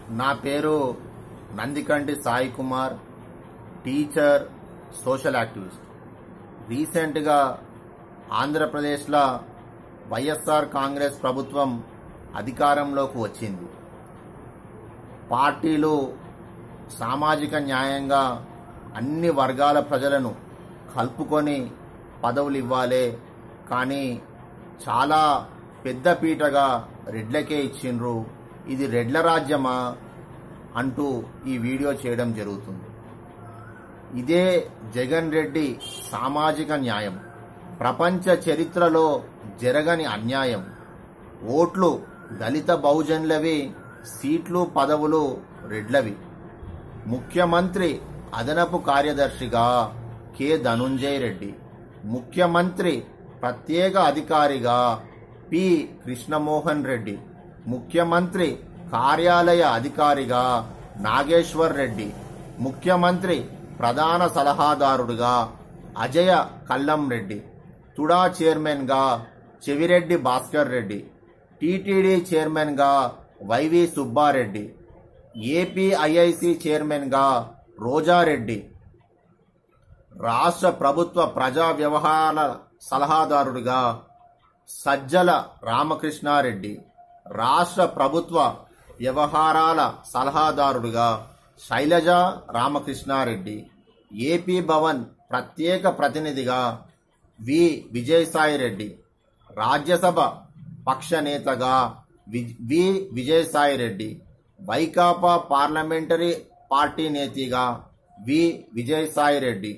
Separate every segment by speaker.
Speaker 1: నా పేరు Nandikanti Sai Kumar teacher social activist రీసెంట్గా ఆంధ్రప్రదేశ్లో వైఎస్ఆర్ కాంగ్రెస్ ప్రభుత్వం అధికారంలోకి వచ్చింది పార్టీలు సామాజిక న్యాయంగా అన్ని వర్గాల ప్రజలను కలుపుకొని పదవులు ఇవ్వాలి కానీ చాలా పెద్ద పీటగా రెడ్లకే ఇచ్చిండ్రు ఇది రెడ్ల రాజ్యమా అంటూ ఈ వీడియో చేయడం జరుగుతుంది ఇదే జగన్ రెడ్డి సామాజిక న్యాయం ప్రపంచ చరిత్రలో జరగని అన్యాయం ఓట్లు దళిత బహుజనులవి సీట్లు పదవులు రెడ్లవి ముఖ్యమంత్రి అదనపు కార్యదర్శిగా కె ధనుంజయ్ రెడ్డి ముఖ్యమంత్రి ప్రత్యేక అధికారిగా పి కృష్ణమోహన్ రెడ్డి ముఖ్యమంత్రి కార్యాలయ అధికారిగా నాగేశ్వర్ రెడ్డి ముఖ్యమంత్రి ప్రధాన సలహాదారుడుగా అజయ కల్లం రెడ్డి తుడా చైర్మన్గా చెవిరెడ్డి భాస్కర్ రెడ్డి టీటీడీ చైర్మన్గా వైవి సుబ్బారెడ్డి ఏపీఐఐసి చైర్మన్గా రోజారెడ్డి రాష్ట్ర ప్రభుత్వ ప్రజా వ్యవహారాల సలహాదారుడిగా సజ్జల రామకృష్ణారెడ్డి రాష్ట్ర ప్రభుత్వ వ్యవహారాల సలహాదారుడిగా శైలజ రామకృష్ణారెడ్డి ఏపీ భవన్ ప్రత్యేక ప్రతినిధిగా వి విజయసాయిరెడ్డి రాజ్యసభ పక్ష నేతగా V- V Vijayasaireddy Vaikapa parliamentary party నేతిగా V Vijayasaireddy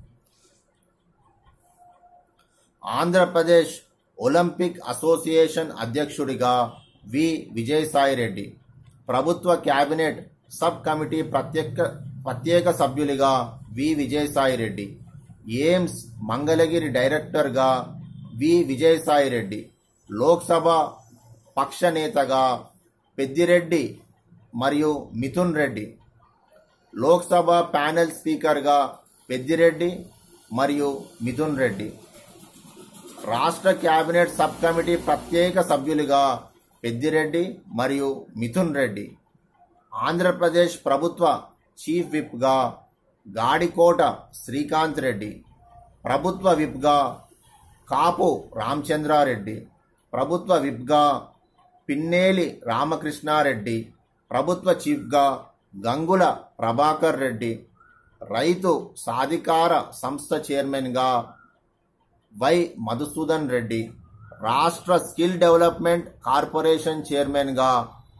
Speaker 1: Andhra Pradesh Olympic association అధ్యక్షుడిగా వి విజయసాయిరెడ్డి ప్రభుత్వ కేబినెట్ సబ్ కమిటీ ప్రత్యేక ప్రత్యేక సభ్యులుగా వి విజయసాయిరెడ్డి ఎయిమ్స్ మంగళగిరి డైరెక్టర్గా వి విజయసాయిరెడ్డి లోక్సభ పక్ష నేతగా పెద్దిరెడ్డి మరియు మిథున్ రెడ్డి లోక్సభ ప్యానెల్ స్పీకర్గా పెద్దిరెడ్డి మరియు మిథున్ రెడ్డి రాష్ట్ర కేబినెట్ సబ్ కమిటీ ప్రత్యేక సభ్యులుగా పెద్దిరెడ్డి మరియు మిథున్ రెడ్డి ఆంధ్రప్రదేశ్ ప్రభుత్వ చీఫ్ విప్గా గాడికోట శ్రీకాంత్ రెడ్డి ప్రభుత్వ విప్గా కాపు రామచంద్రారెడ్డి ప్రభుత్వ విప్గా పిన్నేలి రామకృష్ణారెడ్డి ప్రభుత్వ చీఫ్గా గంగుల ప్రభాకర్ రెడ్డి రైతు సాధికార సంస్థ చైర్మన్గా వై మధుసూదన్ రెడ్డి రాష్ట్ర స్కిల్ డెవలప్మెంట్ కార్పొరేషన్ చైర్మన్గా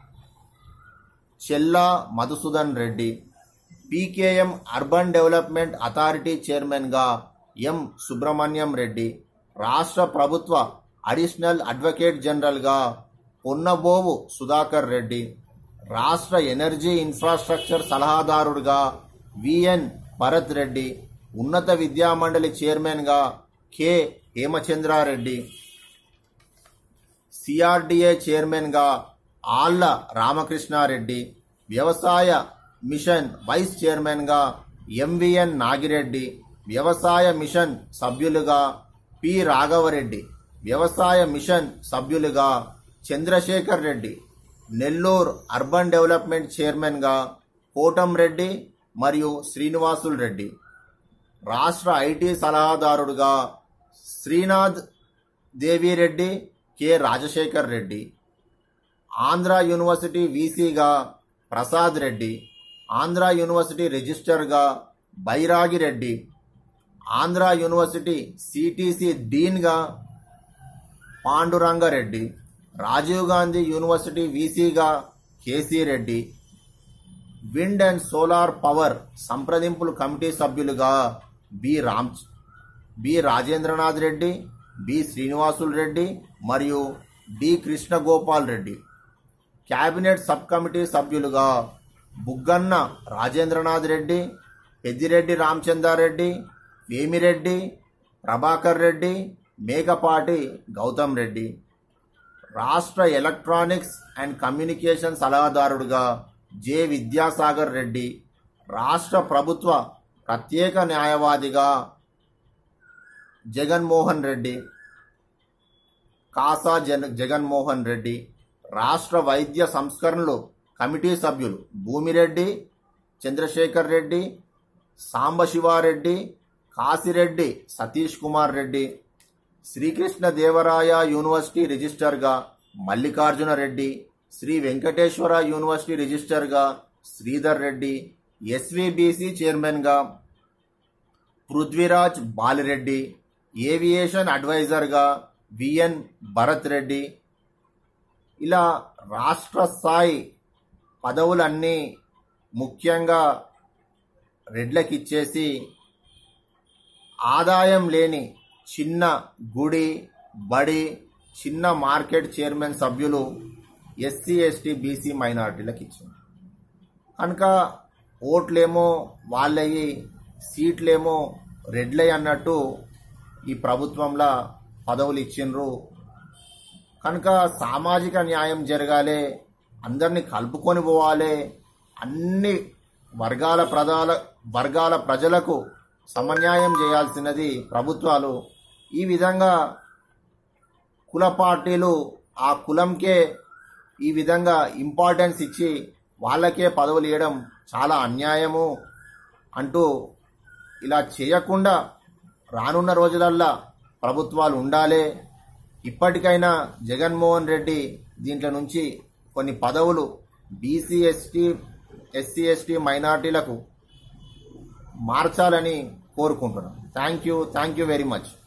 Speaker 1: Chella Madhusudan Reddy PKM urban development authority చైర్మన్గా ఎం సుబ్రహ్మణ్యం రెడ్డి రాష్ట్ర ప్రభుత్వ అడిషనల్ అడ్వకేట్ జనరల్గా పొన్నబోవు సుధాకర్ రెడ్డి రాష్ట్ర ఎనర్జీ ఇన్ఫ్రాస్ట్రక్చర్ సలహాదారుడుగా విఎన్ భరత్ రెడ్డి ఉన్నత విద్యామండలి చైర్మన్గా కె హేమచంద్రారెడ్డి సిఆర్డిఏ చైర్మన్గా ఆళ్ల రామకృష్ణారెడ్డి వ్యవసాయ మిషన్ వైస్ చైర్మన్గా ఎంవిఎన్ నాగిరెడ్డి వ్యవసాయ మిషన్ సభ్యులుగా పి రాఘవరెడ్డి వ్యవసాయ మిషన్ సభ్యులుగా చంద్రశేఖర్ రెడ్డి నెల్లూరు అర్బన్ డెవలప్మెంట్ చైర్మన్గా కోటంరెడ్డి మరియు శ్రీనివాసులు రెడ్డి రాష్ట్ర ఐటీ సలహాదారుడుగా శ్రీనాథ్ దేవిరెడ్డి కె రాజశేఖర్ రెడ్డి ఆంధ్ర యూనివర్సిటీ వీసీగా ప్రసాద్ రెడ్డి ఆంధ్ర యూనివర్సిటీ రిజిస్టర్గా బైరాగి రెడ్డి ఆంధ్ర యూనివర్సిటీ సిటిసి డీన్గా పాండురంగారెడ్డి రాజీవ్ గాంధీ యూనివర్సిటీ వీసీగా KC Reddy wind and solar power సంప్రదింపులు కమిటీ సభ్యులుగా B Ram B Rajendranath Reddy B Srinivasulu Reddy మరియు D Krishnagopal Reddy cabinet sub committee సభ్యులుగా బుగ్గన్న రాజేంద్రనాథ్ రెడ్డి పెద్దిరెడ్డి రామచంద్రారెడ్డి వేమిరెడ్డి ప్రభాకర్ రెడ్డి మేకపాటి గౌతమ్ రెడ్డి రాష్ట్ర ఎలక్ట్రానిక్స్ అండ్ కమ్యూనికేషన్ సలహాదారుడుగా జె విద్యాసాగర్ రెడ్డి రాష్ట్ర ప్రభుత్వ ప్రత్యేక న్యాయవాదిగా జగన్మోహన్ రెడ్డి కాసా జన్ జగన్మోహన్ రెడ్డి రాష్ట్ర వైద్య సంస్కరణలు కమిటీ సభ్యులు భూమిరెడ్డి చంద్రశేఖర్ రెడ్డి సాంబశివారెడ్డి కాసిరెడ్డి సతీష్ కుమార్ రెడ్డి శ్రీకృష్ణ దేవరాయ యూనివర్సిటీ రిజిస్టర్గా మల్లికార్జున రెడ్డి శ్రీ వెంకటేశ్వర యూనివర్సిటీ రిజిస్టర్గా శ్రీధర్ రెడ్డి ఎస్విబిసి చైర్మన్గా పృథ్వీరాజ్ బాలిరెడ్డి ఏవియేషన్ అడ్వైజర్గా విఎన్ భరత్ రెడ్డి ఇలా రాష్ట్ర స్థాయి పదవులన్నీ ముఖ్యంగా రెడ్లకిచ్చేసి ఆదాయం లేని చిన్న గుడి బడి చిన్న మార్కెట్ చైర్మన్ సభ్యులు ఎస్సీ ఎస్టీ బీసీ మైనారిటీలకు ఇచ్చింది కనుక ఓట్లేమో వాళ్ళయి సీట్లేమో రెడ్లయి అన్నట్టు ఈ ప్రభుత్వంలో పదవులు ఇచ్చిండ్రు కనుక సామాజిక న్యాయం జరగాలి అందరినీ కలుపుకొని పోవాలి అన్ని వర్గాల ప్రజల వర్గాల ప్రజలకు సమన్యాయం చేయాల్సినది ప్రభుత్వాలు ఈ విధంగా కుల పార్టీలు ఆ కులంకే ఈ విధంగా ఇంపార్టెన్స్ ఇచ్చి వాళ్ళకే పదవులు ఇవ్వడం చాలా అన్యాయము అంటూ ఇలా చేయకుండా రానున్న రోజులల్లా ప్రభుత్వాలు ఉండాలి ఇప్పటికైనా జగన్మోహన్ రెడ్డి దీంట్లో నుంచి కొన్ని పదవులు బీసీ ఎస్టీ ఎస్సీ ఎస్టీ మైనార్టీలకు మార్చాలని కోరుకుంటున్నాం thank you thank you very much